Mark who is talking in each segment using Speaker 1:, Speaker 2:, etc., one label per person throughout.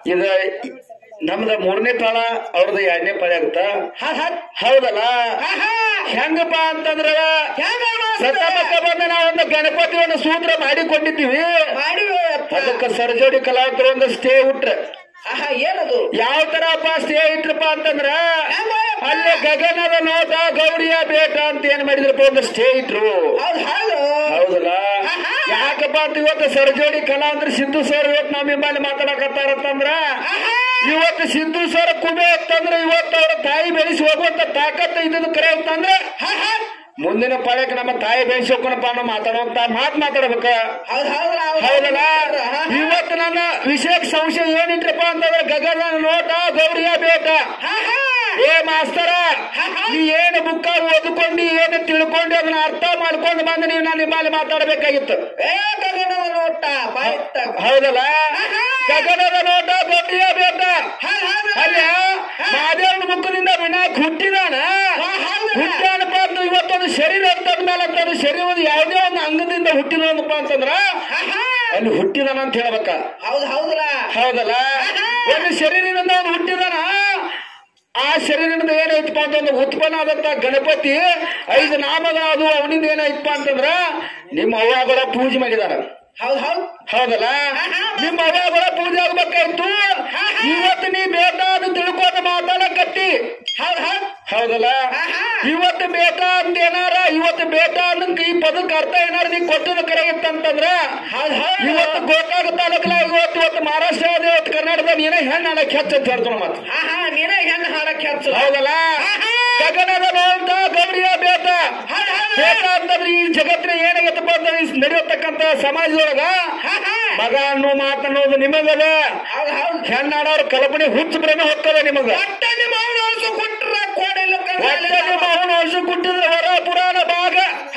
Speaker 1: ಇದ ನಮ್ದ ಮೂರನೇ ಪಾಳ ಅವ್ರದ್ದು ಎರಡನೇ ಪಾಳ ಆಗುತ್ತ
Speaker 2: ಹಾ ಹಾ
Speaker 1: ಹೌದಲ್ಲ
Speaker 2: ಆಹಾ
Speaker 1: ಹೆಂಗಪ್ಪ ಅಂತಂದ್ರ
Speaker 2: ಹೆಂಗ
Speaker 1: ಸತ್ತಮಕ್ಕ ಬಂದ ನಾವೊಂದು ಗಣಪತಿಯನ್ನು ಸೂತ್ರ ಮಾಡಿಕೊಂಡಿದ್ದೀವಿ
Speaker 2: ಮಾಡಿವೆ ಅಪ್ಪ
Speaker 1: ಅದಕ್ಕೆ ಸರ್ಜೋಡಿ ಕಲಾವಿದರು ಒಂದು ಸ್ಟೇ ಉಟ್ರ
Speaker 2: ಆಹಾ ಏನದು
Speaker 1: ಯಾವ ತರಪ್ಪ ಸ್ಟೇ ಇಟ್ರಪ್ಪ ಅಂತಂದ್ರ
Speaker 2: ಹೆಂಗೋ ಯಪ್ಪ?
Speaker 1: ಅಲ್ಲಿ ಗಗನದ ನೋಟ ಗೌರಿಯ ಬೇಟ ಅಂತ ಏನ್ ಮಾಡಿದ್ರಪ್ಪ ಒಂದು ಸ್ಟೇ ಇಟ್ರು
Speaker 2: ಹೌದು ಹೌದು
Speaker 1: ಹೌದಲ್ಲ
Speaker 2: ಆಹಾ.
Speaker 1: ಯಾಕಪ್ಪ ಅಂತ ಇವತ್ತು ಸರ್ಜೋಡಿ ಕಲಾವಂದ್ರ ಸಿದ್ದು ಸರ್ ಇವತ್ತು ನಮ್ಮ ಹಿಂಬಾಲಿ ಮಾತಾಡಕತ್ತಾರಂತಂದ್ರ
Speaker 2: ಆಹಾ
Speaker 1: ಇವತ್ತು ಸಿದ್ದು ಸರ್ ಕುಬೆ ಅಂತಂದ್ರ ಇವತ್ತು ಅವ್ರ ತಾಯಿ ಬೆಳೆಸಿ ಹೋಗುವಂತ ತಾಕತ್ತು ಇದ್ದದ್ದು ಕರೆ ಅಂತಂದ್ರ
Speaker 2: ಆಹಾ
Speaker 1: ಮುಂದಿನ ಪಾಳ್ಯಕ್ಕೆ ನಮ್ಮ ತಾಯಿ ಬೆಳೆಸೋಕನಪ್ಪ ಅನ್ನೋ ಮಾತಾಡುವಂತ ಮಾತು ಮಾತಾಡ್ಬೇಕ
Speaker 2: ಹೌದು ಹೌದು
Speaker 1: ಹೌದಲ್ಲ ಇವತ್ತು ನನ್ನ ವಿಶೇಷ ಸಂಶಯ ಏನಿಟ್ರಪ್ಪ ಅಂತಂದ್ರೆ ಗಗನ ನೋಟ ಗೌರಿಯ ಬೇಟ ಏ ಮಾಸ್ತರ ನೀ ಏನು ಬುಕ್ಕ ಓದ್ಕೊಂಡು ಏನು ತಿಳ್ಕೊಂಡು ಅದನ್ನ ಅರ್ಥ ಮಾಡ್ಕೊಂಡು ಬಂದು ನೀವು ನಾನು ನಿಮ್ಮಲ್ಲಿ ಮಾತಾಡಬೇಕಾಗಿತ್ತು
Speaker 2: ಏ ಗಗನದ ನೋಟ ಬಾಯ್ತ
Speaker 1: ಹೌದಲ್ಲ ಗಗನದ ನೋಟ ಗೌರಿಯ ಬೇಟ
Speaker 2: ಹೌದು ಹೌದು
Speaker 1: ಅಲ್ಲ ಮಹಾದೇವನ ಮುಖದಿಂದ ವಿನಾಯಕ್ ಹುಟ್ಟಿದಾನ ಹುಟ್ಟಾನಪ್ಪ ಅಂತ ಇವತ್ತೊಂದು ಶರೀರ ಅಂತದ ಮೇಲೆ ಅಂತ ಅದು ಶರೀರ ಒಂದು ಯಾವುದೇ ಒಂದು ಅಂಗದಿಂದ ಹುಟ್ಟಿದನಪ್ಪ ಅಂತಂದ್ರ ಅಲ್ಲಿ ಹುಟ್ಟಿದಾನ ಅಂತ ಹೇಳ್ಬೇಕ
Speaker 2: ಹೌದು ಹೌದಲ್ಲ
Speaker 1: ಹೌದಲ್ಲ ಒಂದು ಶರೀರದಿಂದ ಅವನು ಹುಟ್ಟಿದಾನ ಆ ಶರೀರದಿಂದ ಏನೈತಪ್ಪ ಅಂತಂದ್ರೆ ಉತ್ಪನ್ನ ಆದಂತ ಗಣಪತಿ ಐದು ನಾಮಗಳು ಅದು ಅವನಿಂದ ಏನಾಯ್ತಪ್ಪ ಅಂತಂದ್ರ ನಿಮ್ಮ ಅವ್ವಗಳ ಪೂಜೆ ಮಾಡಿದಾರ
Speaker 2: ಹೌದು ಹೌದು
Speaker 1: ಹೌದಲ್ಲ ನಿಮ್ಮ ಅವ್ವಗಳ ಪೂಜೆ ಆಗ್ಬೇಕಾಯ್ತು ಇವತ್ತು ನೀ ಬೇಟ ಅದು ತಿಳ್ಕೊಂಡು ಮಾತಾಡಕತ್ತಿ
Speaker 2: ಹೌದು ಹೌದು
Speaker 1: ಹೌದಲ್ಲ ಇವತ್ತು ಬೇಟ ಅಂತ ಏನಾರ ಇವತ್ತು ಬೇಟ ಅನ್ನಕ್ ಈ ಪದಕ್ಕೆ ಅರ್ಥ ಏನಾರ ನೀ ಕೊಟ್ಟದ ಕರೆ ಇತ್ತಂತಂದ್ರ
Speaker 2: ಹೌದು ಹೌದು
Speaker 1: ಇವತ್ತು ಗೋಕಾಕ ತಾಲೂಕಲಾಗ ಇವತ್ತು ಇವತ್ತು ಮಹಾರಾಷ್ಟ್ರ ಇವತ್ತು ಕರ್ನಾಟಕದ ನೀನೇ ಹೆಣ್ಣು ಅನ್ನಕ್ ಹೆಚ್ಚು ಅಂತ ಹೇಳ್ತಾನ ಮಾತು
Speaker 2: ಹಾ ಹಾ ನೀನೇ ಹೆಣ್ಣು ಹಾಡಕ್ಕೆ ಹಚ್ಚು
Speaker 1: ಹೌದಲ್ಲ ಗಗನದ ನೋಟ ಗೌರಿಯ ಬೇಟ
Speaker 2: ಹೌದು ಹೌದು
Speaker 1: ಬೇಟ ಅಂತಂದ್ರೆ ಈ ಜಗತ್ತಿನ ಏನಾಗತ್ತಪ್ಪ ಅಂತಂದ್ರೆ ಈ ನಡೆಯತಕ್ಕಂತ ಸಮಾಜದೊಳಗ ಮಗ ಅನ್ನೋ ಮಾತನ್ನೋದು ನಿಮಗದ
Speaker 2: ಹೌದು ಹೌದು
Speaker 1: ಹೆಣ್ಣಾಡೋರ್ ಕಲ್ಪನೆ ಹುಚ್ಚು ಪ್ರೇಮ ಹೋಗ್ತದೆ ನಿಮಗ
Speaker 2: ಒಟ್ಟ ನಿಮ್ಮ ಅವನು ಅನ್ಸು ಕೊಟ್ರ ಕೋಡಿಲ್ಲ
Speaker 1: ಒಟ್ಟೆ ನಿಮ್ಮ ಅವನ ವರ್ಷ ಕೊಟ್ಟಿದ್ರೆ ಹೊರ ಪುರಾಣ ಭಾಗ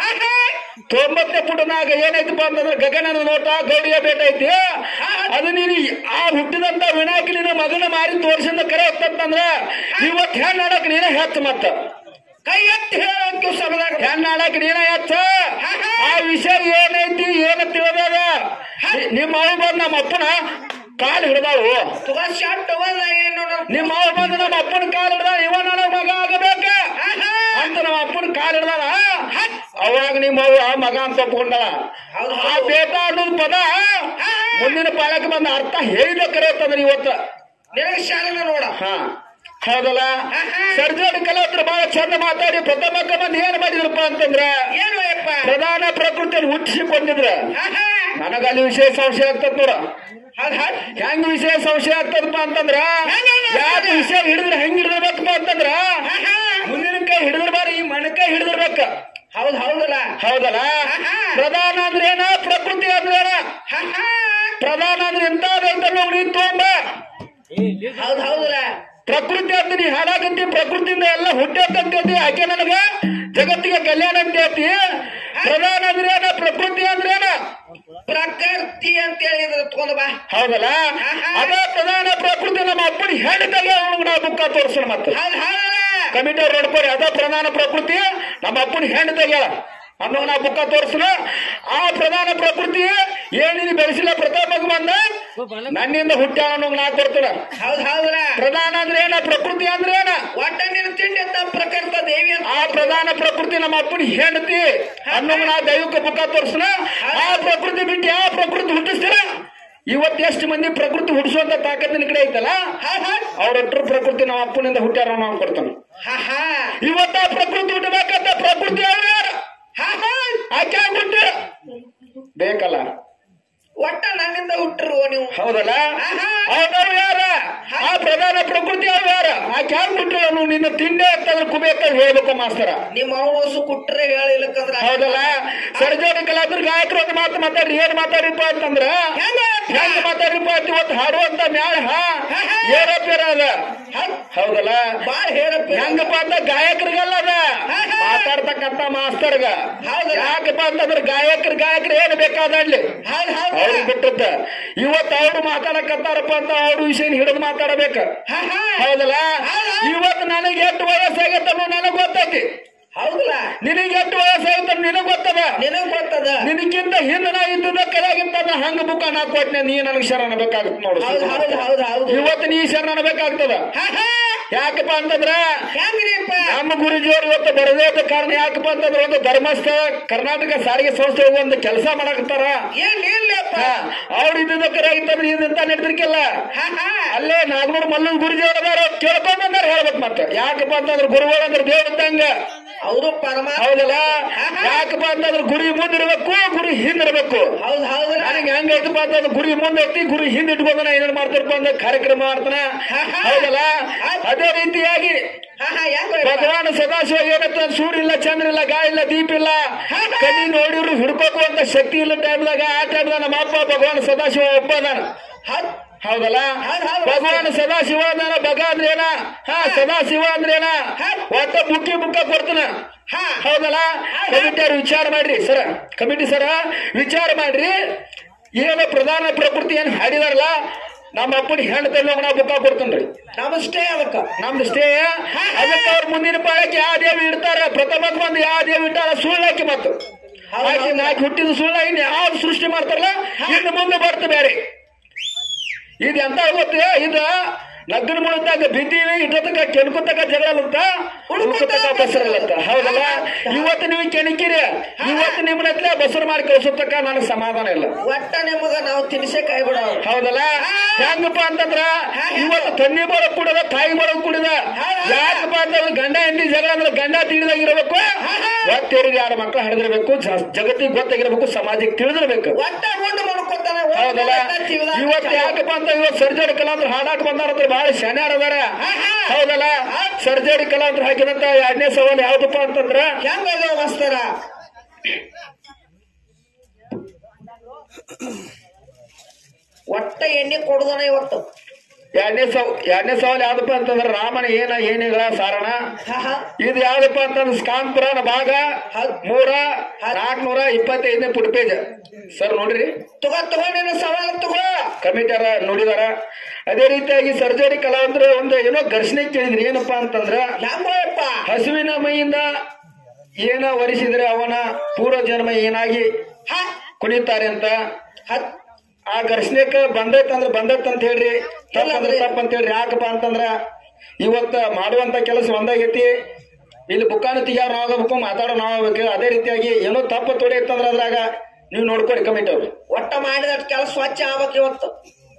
Speaker 1: ತೊಂಬತ್ತನೇ ಪುಟನಾಗ ಏನೈತಪ್ಪ ಅಂತಂದ್ರೆ ಗಗನನ ನೋಟ ಗೌರಿಯ ಬೇಟ ಐತಿ ಅದು ನೀನು ಆ ಹುಟ್ಟಿದಂತ ವಿನಾಯಕ ನಿನ್ನ ಮಗನ ಮಾರಿ ತೋರ್ಸಿಂದ ಕರೆ ಹೊತ್ತಂತಂದ್ರ ಇವತ್ತು ಹೆಣ್ಣು ಆಡಕ್ ನೀನೇ ಹೆಚ್ಚು ಮತ್ತ
Speaker 2: ಕೈ ಎತ್ತಿ ಹೇಳಂತು ಸಮದಾಗ
Speaker 1: ಹೆಣ್ಣು ಆಡಕ್ ನೀನೇ ಹೆಚ್ಚ ಆ ವಿಷಯ ಏನೈತಿ ಏನ ತಿಳಿದದ ನಿಮ್ಮ ಅವ್ ಬಂದ್ ನಮ್ಮ ಅಪ್ಪನ ಕಾಲು ಹಿಡ್ದಾವು
Speaker 2: ತುಗ ಶಾಟ್ ತಗೋದ ಏನು
Speaker 1: ನಿಮ್ಮ ಅವ್ ಬಂದ್ ನಮ್ಮ ಅಪ್ಪನ ಕಾಲು ಹಿಡ್ದ ಇವ ನನಗ ಮಗ ಆಗಬೇಕ ಅಂತ ನಮ್ಮ ಅಪ್ಪನ ಕಾಲು ಹಿಡ್ದಾಳ ಅವಾಗ ನಿಮ್ಮ ಅವ್ವ ಮಗ ಅಂತ ಒಪ್ಕೊಂಡಳ
Speaker 2: ಹೌದು,
Speaker 1: ಆ ಬೇಟ ಅನ್ನೋದು ಪದ ಮುಂದಿನ ಪಾಳಕ್ಕೆ ಬಂದ ಅರ್ಥ ಹೇಳಿದ ಕರೆ ಅಂತಂದ್ರೆ ಇವತ್ತು
Speaker 2: ನಿನಗೆ ಶಾಲೆನ ನೋಡ
Speaker 1: ಹಾ ಹೌದಲ್ಲ ಸರ್ಜರಿ ಕಲಾವಿದ್ರು ಬಹಳ ಚಂದ ಮಾತಾಡಿ ಪ್ರಥಮಕ್ಕ ಬಂದು ಏನ್ ಮಾಡಿದ್ರಪ್ಪ ಅಂತಂದ್ರ
Speaker 2: ಏನು ಯಪ್ಪ
Speaker 1: ಪ್ರಧಾನ ಪ್ರಕೃತಿಯನ್ನು ಹುಟ್ಟಿಸಿಕೊಂಡಿದ್ರ
Speaker 2: ಆಹಾ.
Speaker 1: ನನಗ ಅಲ್ಲಿ ವಿಷಯ ಸಂಶಯ ಆಗ್ತದ ನೋಡ
Speaker 2: ಹೌದ್ ಹೌದ್
Speaker 1: ಹೆಂಗ್ ವಿಷಯ ಸಂಶಯ ಆಗ್ತದಪ್ಪ ಅಂತಂದ್ರ
Speaker 2: ಹೆಂಗ್
Speaker 1: ಯಾವ ವಿಷಯ ಹಿಡಿದ್ರೆ ಹೆಂಗ್ ಹಿಡಿದಿರ್ಬೇಕಪ್ಪ ಅಂತಂದ್ರ ಮುಂದಿನ ಕೈ ಹಿಡಿದ್ರ ಬಾರಿ ಈ ಮಣಕೈ ಹಿಡಿದಿರ್ಬೇಕ
Speaker 2: ಹೌದ್ ಹೌದಲ್ಲ
Speaker 1: ಹೌದಲ್ಲ ಪ್ರಧಾನ ಅಂದ್ರೆ ಏನ ಪ್ರಕೃತಿ ಅಂದ್ರೆ ಏನ
Speaker 2: ಆಹಾ.
Speaker 1: ಪ್ರಧಾನ ಅಂದ್ರೆ ಎಂತ ನೋಡಿ ತೊಂಬ
Speaker 2: ಹೌದ್ ಹೌದಲ್ಲ
Speaker 1: ಪ್ರಕೃತಿ ಅಂತ ನೀ ಹಾಳಾಗಂತಿ ಪ್ರಕೃತಿಯಿಂದ ಎಲ್ಲ ಹುಟ್ಟಂತಂತಿ ಆಕೆ ನನಗ ಜಗತ್ತಿಗೆ ಕಲ್ಯಾಣ ಅಂತ ಹೇಳ್ತಿ ಪ್ರಧಾನ ಅಂದ್ರೆ ಏನ ಪ್ರಕೃತಿ ಅಂದ್ರೆ ಏನ
Speaker 2: ಪ್ರಕೃತಿ ಅಂತ ಹೇಳಿದ್ರೆ ತಗೊಂಡ್ ಬಾ
Speaker 1: ಹೌದಲ್ಲ ಅದ ಪ್ರಧಾನ ಪ್ರಕೃತಿ ನಮ್ಮ ಅಪ್ಪನ ಹೆಣ್ಣು ತಲೆ ನಾವು ಬುಕ್ಕ ತೋರ್ಸೋಣ ಮತ್ತೆ
Speaker 2: ಹೌದ್ ಹೌದಲ್ಲ
Speaker 1: ಕಮಿಟಿ ಅವ್ರು ನೋಡ್ಕೊರಿ ಅದ ಪ್ರಧಾನ ಪ್ರಕೃತಿ ನಮ್ಮ ಅಪ್ಪನ ಹೆಣ್ಣು ತೆಗ್ಯಾಳ ಅನ್ನೋ ನಾ ಬುಕ್ಕ ತೋರ್ಸನ ಆ ಪ್ರಧಾನ ಪ್ರಕೃತಿ ಏನಿದೆ ಬೆಳೆಸಿಲ್ಲ ಪ್ರತಾಪ ಬಂದ ನನ್ನಿಂದ ಹುಟ್ಟ್ಯಾಳ ಅನ್ನೋ ನಾ ಕೊಡ್ತಾನ
Speaker 2: ಹೌದ್ ಹೌದಲ್ಲ
Speaker 1: ಪ್ರಧಾನ ಅಂದ್ರೆ ಏನ ಪ್ರಕೃತಿ ಅಂದ್ರೆ ಏನ
Speaker 2: ಒಟ್ಟ ನಿನ್ನ ತಿಂಡಿ ಅಂತ ಪ್ರಕೃತ ದೇವಿ ಅಂತ
Speaker 1: ಆ ಪ್ರಧಾನ ಪ್ರಕೃತಿ ನಮ್ಮ ಅಪ್ಪನ ಹೆಂಡತಿ ಅನ್ನೋ ನಾ ದೈವಕ್ಕೆ ಬುಕ್ಕ ತೋರ್ಸನ ಆ ಪ್ರಕೃತಿ ಬಿಟ್ಟು ಯಾವ ಪ್ರಕೃತಿ ಹುಟ್ಟಿಸ್ತೀರ ಇವತ್ತು ಎಷ್ಟು ಮಂದಿ ಪ್ರಕೃತಿ ಹುಟ್ಟಿಸುವಂತ ತಾಕತ್ ನಿನ್ ಕಡೆ ಐತಲ್ಲ ಅವ್ರೊಟ್ಟರು ಪ್ರಕೃತಿ ನಮ್ಮ ಅಪ್ಪನಿಂದ ಹುಟ್ಟ್ಯಾರ ನಾವು ಕೊಡ್ತಾನ
Speaker 2: ಹಾ ಹಾ
Speaker 1: ಇವತ್ತ ಪ್ರಕೃತಿ ಹುಟ್ಟಬೇಕಂತ ಪ್ರಕೃತಿ ಅವ್ರು ಯಾರು
Speaker 2: ಹಾ ಹಾ
Speaker 1: ಆಕೆ ಹುಟ್ಟ್ಯಾರ ಬೇಕಲ್ಲ
Speaker 2: ಒಟ್ಟ ನನ್ನಿಂದ ಹುಟ್ಟರು ನೀವು
Speaker 1: ಹೌದಲ್ಲ ಅವ್ರವ್ರು ಯಾರ ಆ ಪ್ರಧಾನ ಪ್ರಕೃತಿ ಅವ್ರು ಯಾರ ಆಕೆ ಯಾರು ಹುಟ್ಟಿಲ್ಲ ನಿನ್ನ ತಿಂಡಿ ಆಗ್ತದ್ರೆ ಕುಬೇಕಂತ ಹೇಳ್ಬೇಕು ಮಾಸ್ತರ
Speaker 2: ನಿಮ್ಮ ಅವನು ಹೊಸು ಕುಟ್ರೆ ಹೇಳಿಲ್ಲಕಂದ್ರ
Speaker 1: ಹೌದಲ್ಲ ಸರ್ಜರಿ ಕಲಾವಿದ್ರು ಗಾಯಕರು ಒಂದು ಮಾತು ಮಾತಾಡ್ರಿ ಏನ್ ಮಾತಾಡಿಪ್ಪ ಅಂತಂದ್ರ ಹೆಂಗ್ ಮಾತಾಡಿಪ್ಪ ಅಂತ ಇವತ್ತು ಹಾಡುವಂತ ಮ್ಯಾಳ ಏರೋಪೇರ ಅದ ಹೌದಲ್ಲ
Speaker 2: ಬಾಳ್ ಹೇಳಪ್ಪ
Speaker 1: ಹೆಂಗಪ್ಪ ಅಂತ ಗಾಯಕರಿಗಲ್ಲ ಅದ ಮಾತಾಡ್ತಕ್ಕಂತ ಮಾಸ್ತರ್ಗ
Speaker 2: ಹೌದು.
Speaker 1: ಯಾಕಪ್ಪ ಅಂತಂದ್ರ ಗಾಯಕರು ಗಾಯಕರು ಏನ್ ಬೇಕಾದಲ್ಲಿ
Speaker 2: ಹೌದ್ ಹೌದ್
Speaker 1: ಅವ್ರಿಗೆ ಬಿಟ್ಟದ್ದ ಇವತ್ತು ಅವ್ರು ಮಾತಾಡಕತ್ತಾರಪ್ಪ ಅಂತ ಅವ್ರ ವಿಷಯ ಹಿಡಿದು ಮಾತಾಡಬೇಕ
Speaker 2: ಹಾ ಹಾ
Speaker 1: ಹೌದಲ್ಲ
Speaker 2: ಹೌದು.
Speaker 1: ಇವತ್ತು ನನಗೆ ಎಷ್ಟು ವಯಸ್ಸಾಗೈತೆ ಅನ್ನೋ ನನಗೆ ಗೊತ್ತೈತಿ
Speaker 2: ಹೌದಲ್ಲ
Speaker 1: ನಿನಗೆ ಎಷ್ಟು ವಯಸ್ಸಾಯ್ತು ನಿನಗ್ ಗೊತ್ತದ
Speaker 2: ನಿನಗ್ ಗೊತ್ತದ
Speaker 1: ನಿನಕ್ಕಿಂತ ಹಿಂದೆ ನಾ ಇದ್ದದ ಕೆಳಗಿಂತ ಹಂಗ ಬುಕ್ಕ ನಾ ಕೊಟ್ಟನೆ ನೀ ನನಗೆ ಶರಣ ಬೇಕಾಗುತ್ತೆ ನೋಡು
Speaker 2: ಹೌದ್ ಹೌದ್ ಹೌದ್ ಹೌದು
Speaker 1: ಇವತ್ತು ನೀ ಶರಣ ಬೇಕಾಗ್ತದ
Speaker 2: ಹಾ, ಹಾ.
Speaker 1: ಯಾಕಪ್ಪ ಅಂತಂದ್ರ
Speaker 2: ಹೆಂಗ್ರಿಪ್ಪ
Speaker 1: ನಮ್ಮ ಗುರುಜಿಯವರು ಇವತ್ತು ಬರದೇ ಇದ್ದ ಕಾರಣ ಯಾಕಪ್ಪ ಅಂತಂದ್ರೆ ಒಂದು ಧರ್ಮಸ್ಥಳ ಕರ್ನಾಟಕ ಸಾರಿಗೆ ಸಂಸ್ಥೆ ಒಂದು ಕೆಲಸ ಮಾಡಕತ್ತಾರ
Speaker 2: ಏನ್ ಇಲ್ಲಪ್ಪ
Speaker 1: ಅವ್ರು ಇದ್ದಿದ್ದ ಕರಾಗಿತ್ತಂದ್ರೆ ಹಿಂದಿಂತ ನಡೆದಿರ್ಕಿಲ್ಲ
Speaker 2: ಹಾ ಹಾ
Speaker 1: ಅಲ್ಲೇ ನಾಗನೂರು ಮಲ್ಲೂರು ಗುರುಜಿಯವರು ಅದಾರ ಕೇಳ್ಕೊಂಡ್ ಬಂದಾರ ಹೇಳ್ಬೇಕು ಮತ್ತೆ ಯಾಕಪ್ಪ ಅಂತಂದ್ರೆ ಗುರುಗಳು ಅಂದ್ರೆ ದೇವ್ರ ಇದ್ದಂಗ
Speaker 2: ಅವರು ಪರಮಾತ್ಮ
Speaker 1: ಹೌದಲ್ಲ ಯಾಕಪ್ಪ ಅಂತಂದ್ರೆ ಗುರಿ ಮುಂದಿರ್ಬೇಕು ಗುರಿ ಹಿಂದಿರ್ಬೇಕು
Speaker 2: ಹೌದ್ ಹೌದಲ್ಲ
Speaker 1: ನನಗೆ ಹೆಂಗೈತಪ್ಪ ಅಂತಂದ್ರೆ ಗುರಿ ಮುಂದೆ ಐತಿ ಗುರಿ ಹಿಂದೆ ಇಟ್ಕೊಂಡು ನಾ ಏನೇನ್ ಮಾಡ್ತಾರಪ್ಪ ಅಂದ್ರೆ ಕಾರ್ಯಕ್ರಮ ಮಾಡ್ತಾನ ಹೌದಲ್ಲ ಅದೇ ರೀತಿಯಾಗಿ
Speaker 2: ಹಾ ಹಾ ಹೆಂಗ್
Speaker 1: ಭಗವಾನ್ ಸದಾಶಿವ ಏನತ್ತ ಸೂರ್ಯ ಇಲ್ಲ ಚಂದ್ರ ಇಲ್ಲ ಗಾಳಿ ಇಲ್ಲ ದೀಪ ಇಲ್ಲ ಕಣ್ಣಿ ನೋಡಿದ್ರು ಹಿಡ್ಕೋಕು ಅಂತ ಶಕ್ತಿ ಇಲ್ಲ ಟೈಮ್ದಾಗ ಆ ಟೈಮ್ದಾಗ ನಮ್ಮ ಅಪ್ಪ ಭಗವಾನ್ ಸದಾಶಿವ ಒಬ್ಬ ಅದಾನ
Speaker 2: ಹೌದ್
Speaker 1: ಹೌದಲ್ಲ
Speaker 2: ಹೌದ್ ಹೌದ್.
Speaker 1: ಭಗವಾನ್ ಸದಾಶಿವ ಅದಾನ ಭಗ ಅಂದ್ರೆ ಏನ ಹಾ ಸದಾಶಿವ ಅಂದ್ರೆ ಏನ ಒಟ್ಟ ಬುಕ್ಕಿ ಬುಕ್ಕ ಕೊಡ್ತಾನ
Speaker 2: ಹಾ
Speaker 1: ಹೌದಲ್ಲ ಕಮಿಟಿ ಅವ್ರು ವಿಚಾರ ಮಾಡ್ರಿ ಸರ ಕಮಿಟಿ ಸರ ವಿಚಾರ ಮಾಡ್ರಿ ಏನು ಪ್ರಧಾನ ಪ್ರಕೃತಿ ಏನ್ ಹಾಡಿದಾರಲ್ಲ ನಮ್ಮ ಅಪ್ಪನ ಹೆಣ್ಣು ತಲೆ ನಾ ಬುಕ್ಕ ಕೊಡ್ತೇನ್ರಿ
Speaker 2: ನಮಸ್ತೆ ಅದಕ್ಕ
Speaker 1: ನಮ್ದು ಸ್ಟೇ ಅದಕ್ಕೆ ಅವ್ರ ಮುಂದಿನ ಪಾಳಕ್ಕೆ ಯಾವ ದೇವಿ ಇಡ್ತಾರ ಪ್ರಥಮಕ್ಕೆ ಬಂದು ಯಾವ ದೇವಿ ಇಟ್ಟಾರ ಸುಳ್ಳಾಕಿ ಮತ್ತು ಆಕಿ ನಾಲ್ಕು ಹುಟ್ಟಿದ ಸುಳ್ಳ ಇನ್ನು ಯಾವ್ದು ಸೃಷ್ಟಿ ಮಾಡ್ತಾರಲ್ಲ ಇನ್ನು ಮುಂದೆ ಬರ್ತ ಬೇರೆ ಇದು ಎಂತ ಗೊತ್ತು ಇದು ನಗ್ಗನ ಮುಳುತ್ತಾಗ ಬಿದ್ದೀವಿ ಇಟ್ಟತಕ್ಕ ಕೆಣಕುತ್ತಕ ಜಗಳ ಅಂತ ಉಳ್ಕುತ್ತಕ ಬಸರಲ್ಲತ್ತ ಹೌದಲ್ಲ ಇವತ್ತು ನೀವು ಕೆಣಕಿರಿ ಇವತ್ತು ನಿಮ್ಮನ್ನ ಹತ್ರ ಬಸರು ಮಾಡಿ ಕಳ್ಸೋತಕ್ಕ ನನಗೆ ಸಮಾಧಾನ ಇಲ್ಲ
Speaker 2: ಒಟ್ಟ ನಿಮಗ ನಾವು ತಿನ್ಸೆ ಕೈ ಬಿಡೋ
Speaker 1: ಹೌದಲ್ಲ ಹೆಂಗಪ್ಪ ಅಂತಂದ್ರ ಇವತ್ತು ತಂದೆ ಬರೋ ಕುಡದ ತಾಯಿ ಬರೋ ಕುಡಿದ ಯಾಕಪ್ಪ ಅಂತಂದ್ರೆ ಗಂಡ ಹೆಂಡತಿ ಜಗಳ ಅಂದ್ರೆ ಗಂಡ ತಿಳಿದಾಗಿರ್ಬೇಕು ಒತ್ತೇರಿಗೆ ಯಾರ ಮಕ್ಕಳು ಹರಿದಿರ್ಬೇಕು ಜಗತ್ತಿಗೆ ಗೊತ್ತಾಗಿರ್ಬೇಕು ಸಮಾಜಕ್ಕೆ ತಿಳಿದಿರ್ಬೇಕು
Speaker 2: ಒಟ್ಟ ಉಂಡು ಮಾಡ್ಕೊತಾನೆ
Speaker 1: ಹೌದಲ್ಲ ಇವತ್ತು ಯಾಕಪ್ಪ ಅಂತ ಇವತ್ತು ಸರ್ಜರಿ ಕಲಾಂದ್ರ ಹಾಡಾಟ ಬಂದಾರ ಬಹಳ ಶನ್ಯಾರ ಅದಾರ ಹೌದಲ್ಲ ಸರ್ಜರಿ ಕಲಾಂದ್ರ ಹಾಕಿದಂತ ಎರಡನೇ ಸವಾಲ್ ಯಾವ್ದಪ್ಪ ಅಂತಂದ್ರ
Speaker 2: ಹೆಂಗ ಅದಾವ ಮಸ್ತರ ಒಟ್ಟ ಎಣ್ಣೆ ಕೊಡುದನ ಇವತ್ತು
Speaker 1: ಎರಡನೇ ಸವ್ ಎರಡನೇ ಸವಾಲ್ ಯಾವ್ದಪ್ಪ ಅಂತಂದ್ರ ರಾಮನ ಏನ ಏನಿಲ್ಲ ಸಾರಣ
Speaker 2: ಹಾ ಹಾ
Speaker 1: ಇದು ಯಾವ್ದಪ್ಪ ಅಂತಂದ್ರೆ ಸ್ಕಾನ್ ಪುರಾಣ ಭಾಗ ಮೂರ ನಾಲ್ಕನೂರ ಇಪ್ಪತ್ತೈದನೇ ಪುಟ್ ಪೇಜ್ ಸರ್ ನೋಡ್ರಿ
Speaker 2: ತಗೋ ತಗೋ ನಿನ್ನ ಸವಾಲ ತಗೋ
Speaker 1: ಕಮಿಟಿಯರ ನೋಡಿದಾರ ಅದೇ ರೀತಿಯಾಗಿ ಸರ್ಜರಿ ಕಲಾವಂದ್ರ ಒಂದು ಏನೋ ಘರ್ಷಣೆ ಕೇಳಿದ್ರಿ ಏನಪ್ಪಾ ಅಂತಂದ್ರ
Speaker 2: ಹೆಂಗೋಯಪ್ಪ
Speaker 1: ಹಸುವಿನ ಮೈಯಿಂದ ಏನ ವರಿಸಿದ್ರೆ ಅವನ ಪೂರ್ವ ಜನ್ಮ ಏನಾಗಿ
Speaker 2: ಹಾ
Speaker 1: ಕುಣಿತಾರೆ ಅಂತ
Speaker 2: ಹತ್
Speaker 1: ಆ ಘರ್ಷಣೆಕ ಬಂದೈತಂದ್ರ ಬಂದೈತ್ ಅಂತ ಹೇಳ್ರಿ ತಪ್ಪಂದ್ರ ತಪ್ಪ ಅಂತ ಹೇಳ್ರಿ ಯಾಕಪ್ಪ ಅಂತಂದ್ರ ಇವತ್ತ ಮಾಡುವಂತ ಕೆಲಸ ಒಂದಾಗೈತಿ ಇಲ್ಲಿ ಬುಕ್ಕಾನು ತೆಗಿಯಾರ ನಾವಾಗಬೇಕು ಮಾತಾಡೋ ನಾವಾಗಬೇಕು ಅದೇ ರೀತಿಯಾಗಿ ಏನೋ ತಪ್ಪು ತೊಡೆ ಇತ್ತಂದ್ರ ಅದ್ರಾಗ ನೀವು ನೋಡ್ಕೊಡಿ ಕಮಿಟಿ ಅವ್ರು
Speaker 2: ಒಟ್ಟ ಮಾಡಿದ ಕೆಲಸ ಸ್ವಚ್ಛ ಆಗ್ಬೇಕು ಇವತ್ತು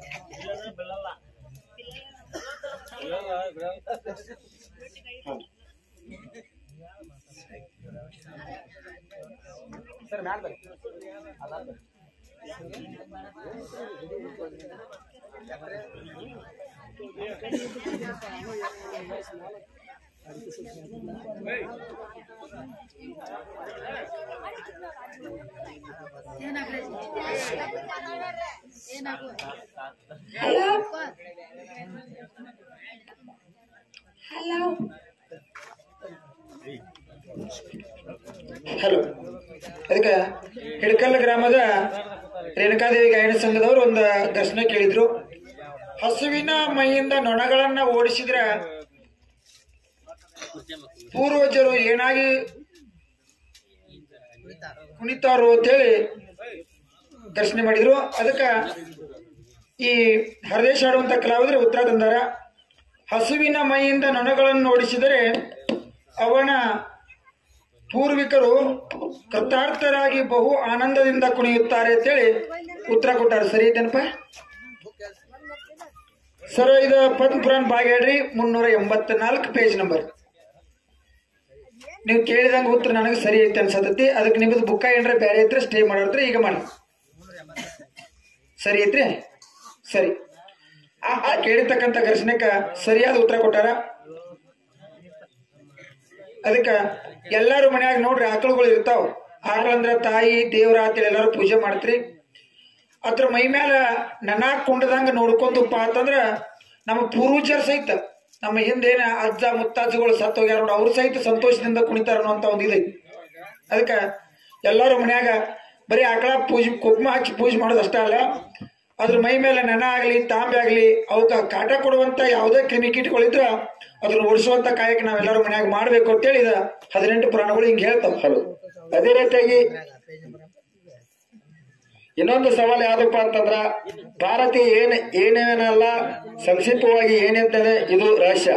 Speaker 3: ಹಲೋ ಅದಕ್ಕೆ ಹಿಡಕಲ್ ಗ್ರಾಮದ ರೇಣುಕಾದೇವಿ ಗಾಯನ ಸಂಘದವರು ಒಂದು ದರ್ಶನ ಕೇಳಿದ್ರು ಹಸುವಿನ ಮೈಯಿಂದ ನೊಣಗಳನ್ನ ಓಡಿಸಿದ್ರ ಪೂರ್ವಜರು ಏನಾಗಿ ಕುಣಿತಾರು ಅಂತೇಳಿ ದರ್ಶನ ಮಾಡಿದ್ರು ಅದಕ್ಕ ಈ ಹರದೇಶ ಆಡುವಂತ ಕಲಾವಿದರು ಉತ್ತರ ತಂದಾರ ಹಸುವಿನ ಮೈಯಿಂದ ನೊಣಗಳನ್ನು ಓಡಿಸಿದರೆ ಅವನ ಪೂರ್ವಿಕರು ಕೃತಾರ್ಥರಾಗಿ ಬಹು ಆನಂದದಿಂದ ಕುಣಿಯುತ್ತಾರೆ ಅಂತೇಳಿ ಉತ್ತರ ಕೊಟ್ಟಾರೆ ಸರಿ ಐತೇನಪ್ಪ ಸರ್ ಇದು ಪದ್ಮ ಪುರಾಣ ಭಾಗ ಹೇಳ್ರಿ ಮುನ್ನೂರ ಎಂಬತ್ನಾಲ್ಕು ಪೇಜ್ ನಂಬರ್ ನೀವು ಕೇಳಿದಂಗ ಉತ್ತರ ನನಗೆ ಸರಿ ಐತೆ ಅನ್ಸತೈತಿ ಅದಕ್ಕೆ ನಿಮ್ಮದು ಬುಕ್ಕ ಏನ್ರ ಬೇರೆ ಐತ್ರಿ ಸ್ಟೇ ಮಾಡೋದ್ರಿ ಈಗ ಮಾಡಿ ಸರಿ ಐತ್ರಿ ಸರಿ ಆ ಆ ಕೇಳಿರ್ತಕ್ಕಂಥ ಘರ್ಷಣೆಕ ಸರಿಯಾದ ಉತ್ತರ ಕೊಟ್ಟಾರ ಅದಕ್ಕ ಎಲ್ಲಾರು ಮನ್ಯಾಗ ನೋಡ್ರಿ ಆಕಳುಗಳು ಇರ್ತಾವ ಆಕಳಂದ್ರ ತಾಯಿ ದೇವ್ರ ಅಂತೇಳಿ ಎಲ್ಲಾರು ಪೂಜೆ ಮಾಡ್ತ್ರಿ ಅದ್ರ ಮೈ ಮ್ಯಾಲ ನನಾಕ್ ಕುಂಡದಂಗ ನೋಡ್ಕೊಂಡಪ್ಪ ಅಂತಂದ್ರ ನಮ್ಮ ಪೂರ್ವಜರ ಸಹಿತ ನಮ್ಮ ಹಿಂದೇನ ಅಜ್ಜ ಮುತ್ತಾಜ್ಜಗಳು ಸತ್ತು ಹೋಗ್ಯಾರ ನೋಡ ಅವ್ರ ಸಹಿತ ಸಂತೋಷದಿಂದ ಕುಣಿತಾರ ಅನ್ನೋ ಒಂದು ಇದೈತಿ ಅದಕ್ಕ ಎಲ್ಲಾರು ಮನ್ಯಾಗ ಬರೀ ಆಕಳ ಪೂಜೆ ಕುಕ್ಮ ಹಚ್ಚಿ ಪೂಜೆ ಮಾಡೋದು ಅಷ್ಟೇ ಅಲ್ಲ ಅದ್ರ ಮೈ ಮೇಲೆ ನೆನ ಆಗಲಿ ತಾಂಬೆ ಆಗಲಿ ಅವಕ್ಕ ಕಾಟ ಕೊಡುವಂತ ಯಾವುದೇ ಕ್ರಿಮಿಕೀಟಗಳಿದ್ರ ಅದನ್ನ ಓಡಿಸುವಂತ ಕಾಯಕ ನಾವೆಲ್ಲರೂ ಮನ್ಯಾಗ ಮಾಡ್ಬೇಕು ಅಂತೇಳಿ ಇದ ಹದಿನೆಂಟು ಪುರಾಣಗಳು ಹಿಂಗ್ ಹೇಳ್ತಾವ
Speaker 1: ಹಲೋ ಅದೇ ರೀತಿಯಾಗಿ ಇನ್ನೊಂದು ಸವಾಲು ಯಾವ್ದಪ್ಪ ಅಂತಂದ್ರ ಭಾರತೀಯ ಏನ್ ಏನೇನಲ್ಲ ಸಂಕ್ಷಿಪ್ತವಾಗಿ ಏನಿರ್ತದೆ ಇದು ರಹಸ್ಯ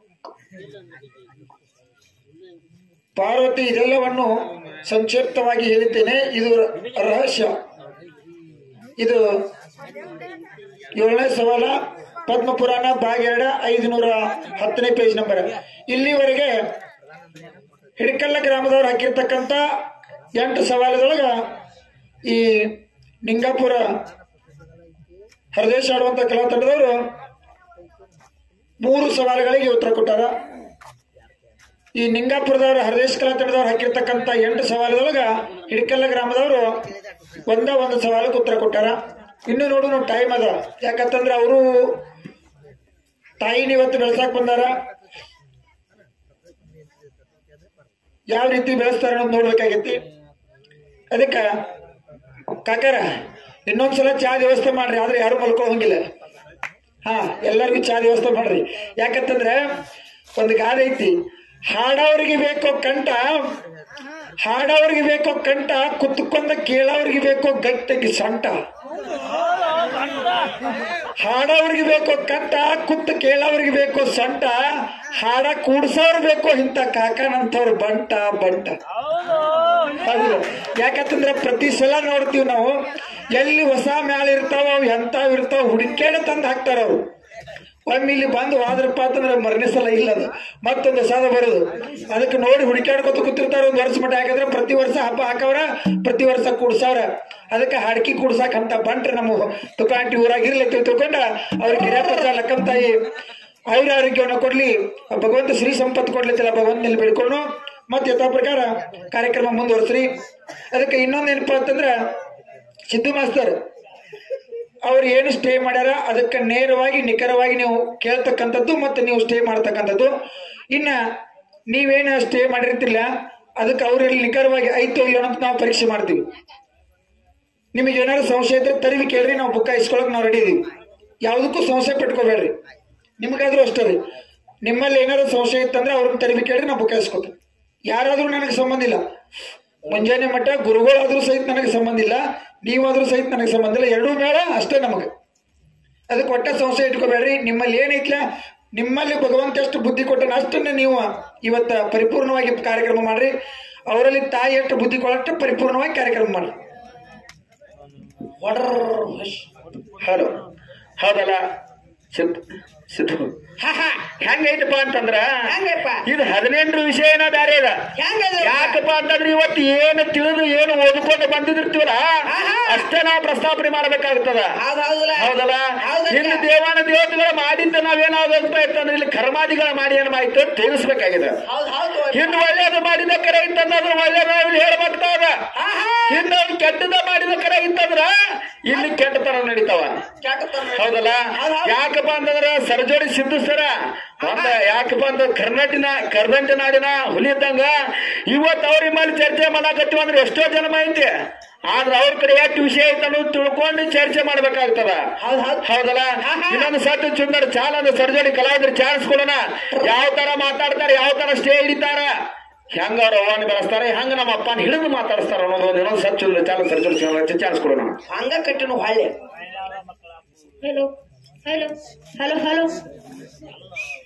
Speaker 3: ಪಾರ್ವತಿ ಇದೆಲ್ಲವನ್ನು ಸಂಕ್ಷಿಪ್ತವಾಗಿ ಹೇಳಿದ್ದೇನೆ ಇದು ರಹಸ್ಯ ಇದು ಏಳನೇ ಸವಾಲ ಪದ್ಮ ಪುರಾಣ ಭಾಗ ಎರಡ ಐದುನೂರ ಹತ್ತನೇ ಪೇಜ್ ನಂಬರ್ ಇಲ್ಲಿವರೆಗೆ ಹಿಡಕಲ್ಲ ಗ್ರಾಮದವ್ರು ಹಾಕಿರ್ತಕ್ಕಂಥ ಎಂಟು ಸವಾಲುದೊಳಗ ಈ ನಿಂಗಾಪುರ ಹರದೇಶ ಆಡುವಂತ ಕಲಾ ತಂಡದವರು ಮೂರು ಸವಾಲುಗಳಿಗೆ ಉತ್ತರ ಕೊಟ್ಟಾರ ಈ ನಿಂಗಾಪುರದವರು ಹರದೇಶ್ ಕಲಾ ತಂಡದವ್ರು ಹಾಕಿರ್ತಕ್ಕಂಥ ಎಂಟು ಸವಾಲುದೊಳಗ ಹಿಡಕಲ್ಲ ಗ್ರಾಮದವರು ಒಂದ ಒಂದು ಸವಾಲಕ್ಕೆ ಉತ್ತರ ಕೊಟ್ಟಾರ ಇನ್ನು ನೋಡು ನಾವು ಟೈಮ್ ಅದ ಯಾಕಂತಂದ್ರೆ ಅವರು ತಾಯಿನ ಇವತ್ತು ಬೆಳೆಸಾಕ್ ಬಂದಾರ ಯಾವ ರೀತಿ ಬೆಳೆಸ್ತಾರ ಅನ್ನೋದು ನೋಡ್ಬೇಕಾಗೈತಿ ಅದಕ್ಕ ಕಾಕಾರ ಇನ್ನೊಂದ್ಸಲ ಚಾ ವ್ಯವಸ್ಥೆ ಮಾಡ್ರಿ ಆದ್ರೆ ಯಾರು ಮಲ್ಕೊಳ್ಳೋಂಗಿಲ್ಲ ಹಾ ಎಲ್ಲರಿಗೂ ಚಾ ವ್ಯವಸ್ಥೆ ಮಾಡ್ರಿ ಯಾಕಂತಂದ್ರೆ ಒಂದು ಗಾದೆ ಐತಿ ಹಾಡೋರಿಗೆ ಬೇಕೋ ಕಂಠ ಹಾಡೋರಿಗೆ ಬೇಕೋ ಕಂಠ ಕುತ್ತುಕೊಂಡ ಕೇಳೋರಿಗೆ ಬೇಕೋ ಗಟ್ಟಿಗೆ ಸೊಂಟ ಹಾಡೋರಿಗೆ ಬೇಕೋ ಕಂಠ ಕುತ್ತು ಕೇಳೋರಿಗೆ ಬೇಕೋ ಸೊಂಟ ಹಾಡ ಕೂಡ್ಸೋರ್ ಬೇಕೋ ಇಂಥ ಕಾಕನಂತವ್ರು ಬಂಟ ಬಂಟ ಹೌದು ಯಾಕಂತಂದ್ರೆ ಪ್ರತಿ ಸಲ ನೋಡ್ತೀವಿ ನಾವು ಎಲ್ಲಿ ಹೊಸ ಮ್ಯಾಲ ಇರ್ತಾವ ಅವು ಎಂತಾವ್ ಇರ್ತಾವ ಹುಡುಕ್ಯಾಡ ತಂದು ಹಾಕ್ತಾರ ಅವ್ರು ಒಮ್ಮೆ ಇಲ್ಲಿ ಬಂದು ಹೋದ್ರಪ್ಪ ಅಂತಂದ್ರೆ ಮರನೇ ಸಲ ಇಲ್ಲ ಅದು ಮತ್ತೊಂದು ಹೊಸಾದ ಬರೋದು ಅದಕ್ಕೆ ನೋಡಿ ಹುಡುಕ್ಯಾಡ್ಕೊತ ಕೂತಿರ್ತಾರ ಒಂದು ವರ್ಷ ಮಟ್ಟ ಯಾಕಂದ್ರೆ ಪ್ರತಿ ವರ್ಷ ಹಬ್ಬ ಹಾಕವ್ರ ಪ್ರತಿ ವರ್ಷ ಕೂಡ್ಸವ್ರ ಅದಕ್ಕೆ ಹಾಡ್ಕಿ ಕೂಡ್ಸಾಕ ಅಂತ ಬಂಟ್ರೆ ನಮ್ಮ ತುಕಾಂಟಿ ಊರಾಗ ಇರ್ಲಿ ಅಂತ ತಿಳ್ಕೊಂಡ ಅವ್ರಿಗೆ ಗಿರಿಯಪ್ಪ ಲಕ್ಕಂ ತಾಯಿ ಆಯುರ ಆರೋಗ್ಯವನ್ನು ಕೊಡ್ಲಿ ಭಗವಂತ ಶ್ರೀ ಸಂಪತ್ತು ಕೊಡ್ಲಿತ್ತಿಲ್ಲ ಭಗವಂತನಲ್ಲಿ ಬೇಡ್ಕೊಂಡು ಮತ್ತೆ ಯಥಾ ಪ್ರಕಾರ ಕಾರ್ಯಕ್ರಮ ಮುಂದುವರ್ಸ್ರಿ ಅದಕ್ಕೆ ಇನ್ನೊಂದೇನಪ್ಪ ಅಂತಂದ್ರ ಸಿದ್ದು ಮಾಸ್ತರ್ ಅವ್ರು ಏನು ಸ್ಟೇ ಮಾಡ್ಯಾರ ಅದಕ್ಕೆ ನೇರವಾಗಿ ನಿಖರವಾಗಿ ನೀವು ಕೇಳ್ತಕ್ಕಂಥದ್ದು ಮತ್ತೆ ನೀವು ಸ್ಟೇ ಮಾಡ್ತಕ್ಕಂಥದ್ದು ಇನ್ನ ನೀವೇನು ಸ್ಟೇ ಮಾಡಿರ್ತಿಲ್ಲ ಅದಕ್ಕೆ ಅವ್ರಲ್ಲಿ ನಿಖರವಾಗಿ ಐತೋ ಇಲ್ಲ ಅಂತ ನಾವು ಪರೀಕ್ಷೆ ಮಾಡ್ತೀವಿ ನಿಮಗೆ ಏನಾದ್ರು ಸಂಶಯ ಇದ್ರೆ ತರಿವಿ ಕೇಳ್ರಿ ನಾವು ಬುಕ್ಕ ಇಸ್ಕೊಳಕ್ ನಾವು ರೆಡಿ ಇದೀವಿ ಯಾವುದಕ್ಕೂ ಸಂಶಯ ಪಟ್ಕೋಬೇಡ್ರಿ ನಿಮಗಾದ್ರೂ ಅಷ್ಟೇ ರೀ ನಿಮ್ಮಲ್ಲಿ ಏನಾದ್ರು ಸಂಶಯ ಇತ್ತಂದ್ರೆ ಅವ್ರನ್ನ ತರಿವಿ ಕೇಳ್ರಿ ನಾವು ಬುಕ್ಕ ಇಸ್ಕೊತೀವಿ ಯಾರಾದ್ರೂ ನನಗೆ ಸಂಬಂಧ ಇಲ್ಲ ಮುಂಜಾನೆ ಮಟ್ಟ ಗುರುಗಳಾದ್ರೂ ಸಹಿತ ನನಗೆ ಸಂಬಂಧ ಇಲ್ಲ ನೀವಾದ್ರೂ ಸಹಿತ ನನಗೆ ಸಂಬಂಧ ಇಲ್ಲ ಎರಡೂ ಬೇಡ ಅಷ್ಟೇ ನಮಗೆ ಅದಕ್ಕೆ ಒಟ್ಟ ಸಂಶಯ ಇಟ್ಕೋಬೇಡ್ರಿ ನಿಮ್ಮಲ್ಲಿ ಏನೈತ್ಲ ನಿಮ್ಮಲ್ಲಿ ಭಗವಂತ ಎಷ್ಟು ಬುದ್ಧಿ ಕೊಟ್ಟನ ಅಷ್ಟನ್ನೇ ನೀವು ಇವತ್ತ ಪರಿಪೂರ್ಣವಾಗಿ ಕಾರ್ಯಕ್ರಮ ಮಾಡ್ರಿ ಅವರಲ್ಲಿ ತಾಯಿ ಎಷ್ಟು ಬುದ್ಧಿ ಕೊಡಷ್ಟು ಪರಿಪೂರ್ಣವಾಗಿ ಕಾರ್ಯಕ್ರಮ ಮಾಡ್ರಿ
Speaker 1: ಹಲೋ ಹೌದಲ್ಲ ಸಿದ್ದು ಸಿದ್ದು ಹೆಂಗೈತಪ್ಪ ಅಂತಂದ್ರ
Speaker 2: ಹೆಂಗಪ್ಪ?
Speaker 1: ಇದು ಹದಿನೆಂಟು ವಿಷಯನ ಬೇರೆ ಇದೆ
Speaker 2: ಹೆಂಗದ
Speaker 1: ಯಾಕಪ್ಪ ಅಂತಂದ್ರೆ ಇವತ್ತು ಏನು ತಿಳಿದು ಏನು ಓದ್ಕೊಂಡು ಬಂದಿದಿರ್ತೀವಲ್ಲ
Speaker 2: ಆಹಾ.
Speaker 1: ಅಷ್ಟೇ ನಾವು ಪ್ರಸ್ತಾಪನೆ ಮಾಡ್ಬೇಕಾಗ್ತದ
Speaker 2: ಹೌದ್ ಹೌದಲ್ಲ
Speaker 1: ಹೌದಲ್ಲ
Speaker 2: ಹೌದಲ್ಲ?
Speaker 1: ಇನ್ನು ದೇವಾನ ದೇವತೆಗಳು ಮಾಡಿದ್ದು ನಾವೇನಾಗುತ್ತೆ ಅಂತಂದ್ರೆ ಇಲ್ಲಿ ಕರ್ಮಾದಿಗಳು ಮಾಡಿ ಏನ್ ಮಾಹಿತಿ ತಿಳಿಸ್ಬೇಕಾಗಿದೆ
Speaker 2: ಹೌದ್ ಹೌದು
Speaker 1: ಇನ್ನು ಒಳ್ಳೇದು ಮಾಡಿದ ಕರೆ ಇತ್ತಂದ್ರೆ ಒಳ್ಳೇದು ಇಲ್ಲಿ ಹೇಳ್ಬೇಕಾದ
Speaker 2: ಆಹಾ.
Speaker 1: ಇನ್ನು ಅವ್ರು ಕೆಟ್ಟದ ಮಾಡಿದ ಕರೆ ಇತ್ತಂದ್ರ ಇಲ್ಲಿ ಕೆಟ್ಟತನ ನಡೀತಾವ
Speaker 2: ಕೆಟ್ಟತನ.
Speaker 1: ಹೌದಲ್ಲ
Speaker 2: ಹೌದ್ ಹೌದ್.
Speaker 1: ಯಾಕಪ್ಪ ಅಂತಂದ್ರ ಸರ್ಜೋಡಿ ಸಿದ್ದು ಸರ ಒಂದ ಯಾಕಪ್ಪ ಅಂತ ಕರ್ನಾಟಿನ ಕರ್ನಾಟಕ ನಾಡಿನ ಹುಲಿ ಇದ್ದಂಗ ಇವತ್ತು ಅವ್ರ ಮೇಲೆ ಚರ್ಚೆ ಮಾಡಾಕತ್ತೀವಿ ಅಂದ್ರೆ ಎಷ್ಟೋ ಜನ ಮಾಹಿತಿ ಆದ್ರ ಅವ್ರ ಕಡೆ ಎಷ್ಟು ವಿಷಯ ಐತೆ ಅನ್ನೋದು ತಿಳ್ಕೊಂಡು ಚರ್ಚೆ ಮಾಡ್ಬೇಕಾಗ್ತದ
Speaker 2: ಹೌದ್ ಹೌದ್.
Speaker 1: ಹೌದಲ್ಲ
Speaker 2: ಆಹಾ.
Speaker 1: ಇನ್ನೊಂದು ಸತ್ತು ಚುಂದರ ಚಾಲ ಅಂದ್ರೆ ಸರ್ಜೋಡಿ ಕಲಾವಿದ್ರು ಚಾನ್ಸ್ ಕೊಡೋಣ ಯಾವ ತರ ಮಾತಾಡ್ತಾರೆ ಯಾವ ತರ ಸ್ಟೇ ಹಿಡಿತಾರ ಹೆಂಗ ಅವ್ರ ಅವ್ವನ ಬೆಳೆಸ್ತಾರೆ ಹೆಂಗ ನಮ್ಮ ಅಪ್ಪನ ಹಿಡಿದು ಮಾತಾಡಿಸ್ತಾರ ಅನ್ನೋದು ಒಂದು ಇನ್ನೊಂದು ಸತ್ತು ಚುಂದ್ರ ಚಾಲ ಸರ್ಜೋಡಿ ಚಾನ್ಸ್ ಕೊಡೋಣ
Speaker 2: ಹಂಗ ಕಟ್ಟಿನ ಹೊಳ್ಳೆ
Speaker 4: Hello. Hello. Hello. Hello.